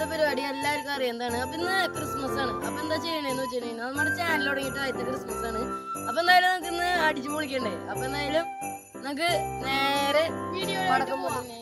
ഇന്നത്തെ പരിപാടി എല്ലാവർക്കും അറിയാം എന്താണ് അപ്പൊ ഇന്ന് ക്രിസ്മസ് ആണ് അപ്പൊ എന്താ ചെയ്യണേന്ന് വെച്ചിട്ടുണ്ടെങ്കിൽ നമ്മുടെ ചാനൽ തുടങ്ങിയിട്ട് ആദ്യത്തെ ക്രിസ്മസ് ആണ് അപ്പൊ എന്തായാലും നമുക്ക് ഇന്ന് അടിച്ചു പൊളിക്കണ്ടേ അപ്പൊ എന്തായാലും നമുക്ക് നേരെ പടക്കം പൊട്ടിക്കുന്നതിലേക്ക്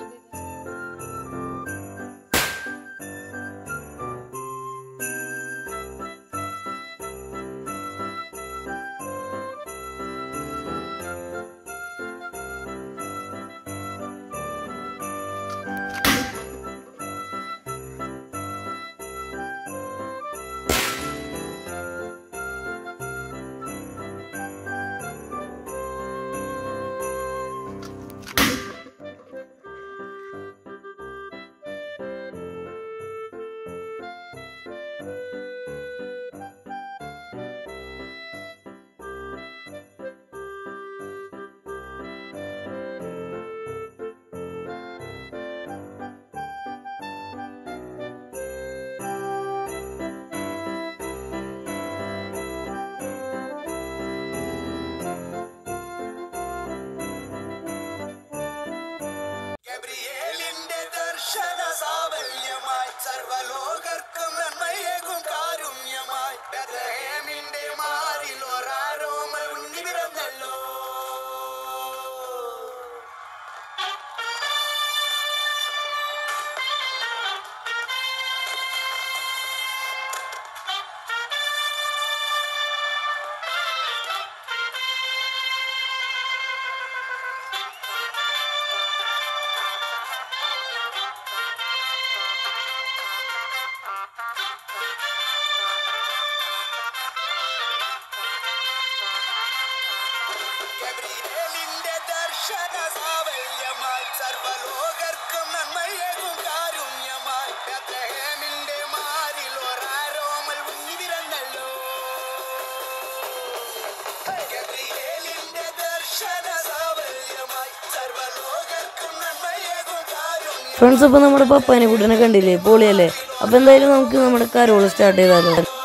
ഗബ്രിയേലിന്റെ ദർശന സാവല്യമായി സർവലോകർക്കും നന്മയേകും കാരുണ്യമായി ബെത്ലഹേമിന്റെ മാറിൽ ഒരാരോമൽ ഉണ്ണി പിറന്നല്ലോ ഗബ്രിയേലിന്റെ ദർശന സാവല്യമായി സർവലോകർക്കും നന്മയേകും കാരുണ്യമായി ബെത്ലഹേമിന്റെ മാറിൽ ഒരാരോമൽ ഉണ്ണി പിറന്നല്ലോ ഗബ്രിയേലിന്റെ ദർശന സാവല്യമായി സർവലോകർക്കും നന്മയേകും കാരുണ്യം ഫ്രണ്ട്സ് അപ്പൊ നമ്മുടെ പപ്പാനെ കുട്ടനെ കണ്ടില്ലേ പൊളിയല്ലേ അപ്പൊ എന്തായാലും നമുക്ക് നമ്മുടെ കരോള് സ്റ്റാർട്ട് ചെയ്താലോ